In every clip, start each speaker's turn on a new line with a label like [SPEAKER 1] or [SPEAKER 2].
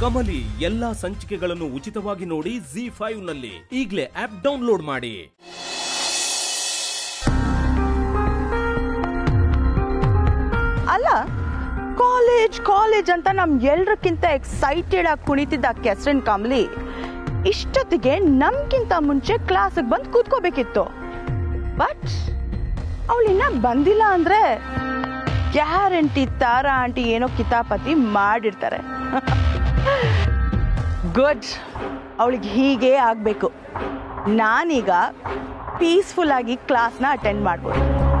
[SPEAKER 1] ಕಮಲಿ ಎಲ್ಲಾ ಸಂಚಿಕೆಗಳನ್ನು ಉಚಿತವಾಗಿ ನೋಡಿ ಜಿ ಫೈವ್ ನಲ್ಲಿ ಈಗಲೇ ಆಪ್ ಡೌನ್ಲೋಡ್ ಮಾಡಿ
[SPEAKER 2] ಅಲ್ಲ ಕಾಲೇಜ್ ಕಾಲೇಜ್ ಅಂತ ನಮ್ ಎಲ್ರಕ್ಕಿಂತ ಎಕ್ಸೈಟೆಡ್ ಆಗಿ ಕುಣಿತಿದ್ದ ಕೆಸ್ರಿನ್ ಕಮ್ಲಿ ಇಷ್ಟೊತ್ತಿಗೆ ನಮ್ಗಿಂತ ಮುಂಚೆ ಕ್ಲಾಸಿಗೆ ಬಂದು ಕೂತ್ಕೋಬೇಕಿತ್ತು ಬಟ್ ಅವಳು ಇನ್ನ ಬಂದಿಲ್ಲ ಅಂದ್ರೆ ಗ್ಯಾರಂಟಿ ತಾರಾ ಆಂಟಿ ಏನೋ ಕಿತಾಪತಿ ಮಾಡಿರ್ತಾರೆ ಗುಡ್ ಅವಳಿಗೆ ಹೀಗೆ ಆಗ್ಬೇಕು ನಾನೀಗ ಪೀಸ್ಫುಲ್ ಆಗಿ ಕ್ಲಾಸ್ನ ಅಟೆಂಡ್ ಮಾಡ್ಬೋದು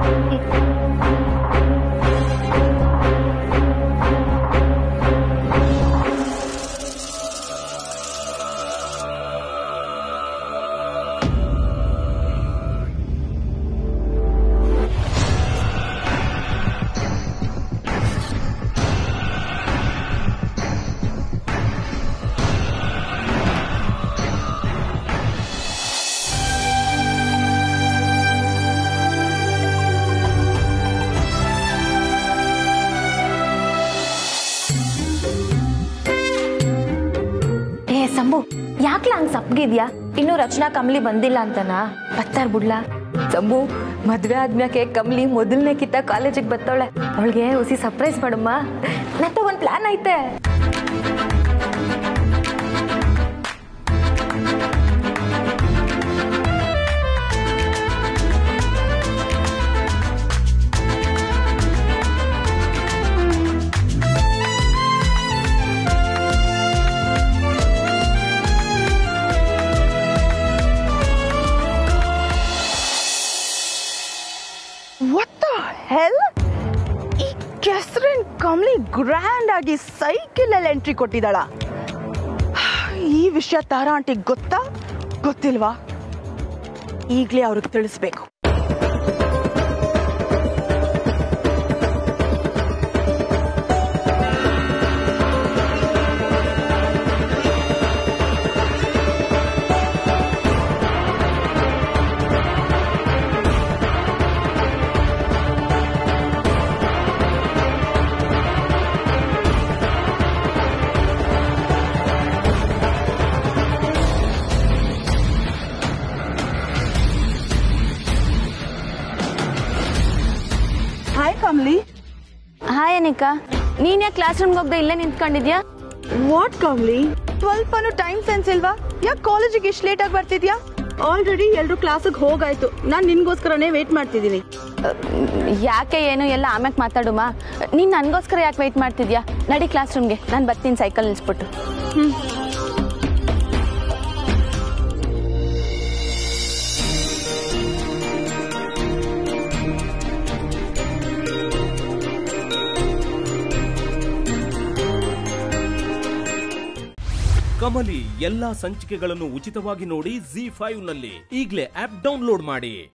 [SPEAKER 3] ಏ ಸಂಭು ಯಾಕ್ಲ ಹಂಗ್ ಸಪ್ಗಿದ್ಯಾ ಇನ್ನು ರಚನಾ ಕಮಲಿ ಬಂದಿಲ್ಲ ಅಂತನಾ ಬರ್ತಾರ ಬಿಡ್ಲಾ ಸಂಭು ಮದ್ವೆ ಆದ್ಮ್ಯಾಕೆ ಕಮಲಿ ಮೊದಲನೇ ಕಿತ್ತ ಕಾಲೇಜಿಗೆ ಬತ್ತವಳೆ ಅವಳಿಗೆ ಹುಸಿ ಸರ್ಪ್ರೈಸ್ ಮಾಡಮ್ಮ ನತ್ತ ಒಂದ್ ಪ್ಲಾನ್ ಐತೆ
[SPEAKER 2] ವಾಟ್ ದ ಹೆಲ್ ಈ ಕೆಸ್ರಿನ್ ಕಮ್ಲಿ ಗ್ರ್ಯಾಂಡ್ ಆಗಿ ಸೈಕಲ್ ಅಲ್ಲಿ ಎಂಟ್ರಿ ಕೊಟ್ಟಿದ್ದಾಳ ಈ ವಿಷಯ ತಾರಾ ಆಂಟಿಗೆ ಗೊತ್ತಾ ಗೊತ್ತಿಲ್ವಾ ಈಗ್ಲೇ ಅವ್ರಿಗೆ ತಿಳಿಸ್ಬೇಕು ಹಾಯ್ ಕಮ್ಲಿ
[SPEAKER 3] ಹಾಯ್ ಅನಿಕಾ ನೀನ್ ಯಾಕೆ ಕ್ಲಾಸ್ ರೂಮ್ಗೆ ಹೋಗದೆ ಇಲ್ಲೇ ನಿಂತ್ಕೊಂಡಿದ್ಯಾ
[SPEAKER 2] ವಾಟ್ ಕಮ್ಲಿ ಸ್ವಲ್ಪನೂ ಟೈಮ್ ಸೆನ್ಸ್ ಇಲ್ವಾ ಯಾಕೆ ಕಾಲೇಜಿಗೆ ಇಷ್ಟು ಲೇಟ್ ಆಗಿ ಬರ್ತಿದ್ಯಾ ಆಲ್ರೆಡಿ ಎಲ್ರು ಕ್ಲಾಸಿಗೆ ಹೋಗಾಯ್ತು ನಾನು ನಿನ್ಗೋಸ್ಕರನೇ ವೇಟ್ ಮಾಡ್ತಿದ್ದೀನಿ
[SPEAKER 3] ಯಾಕೆ ಏನು ಎಲ್ಲ ಆಮ್ಯಾಕ್ ಮಾತಾಡುಮಾ ನೀನ್ ನನ್ಗೋಸ್ಕರ ಯಾಕೆ ವೆಯ್ಟ್ ಮಾಡ್ತಿದ್ಯಾ ನಡಿ ಕ್ಲಾಸ್ ರೂಮ್ಗೆ ನಾನು ಬರ್ತೀನಿ ಸೈಕಲ್ ನಿಲ್ಸ್ಬಿಟ್ಟು
[SPEAKER 1] ಕಮಲಿ ಎಲ್ಲಾ ಸಂಚಿಕೆಗಳನ್ನು ಉಚಿತವಾಗಿ ನೋಡಿ ಜಿ ಫೈವ್ ನಲ್ಲಿ ಈಗಲೇ ಆಪ್ ಡೌನ್ಲೋಡ್ ಮಾಡಿ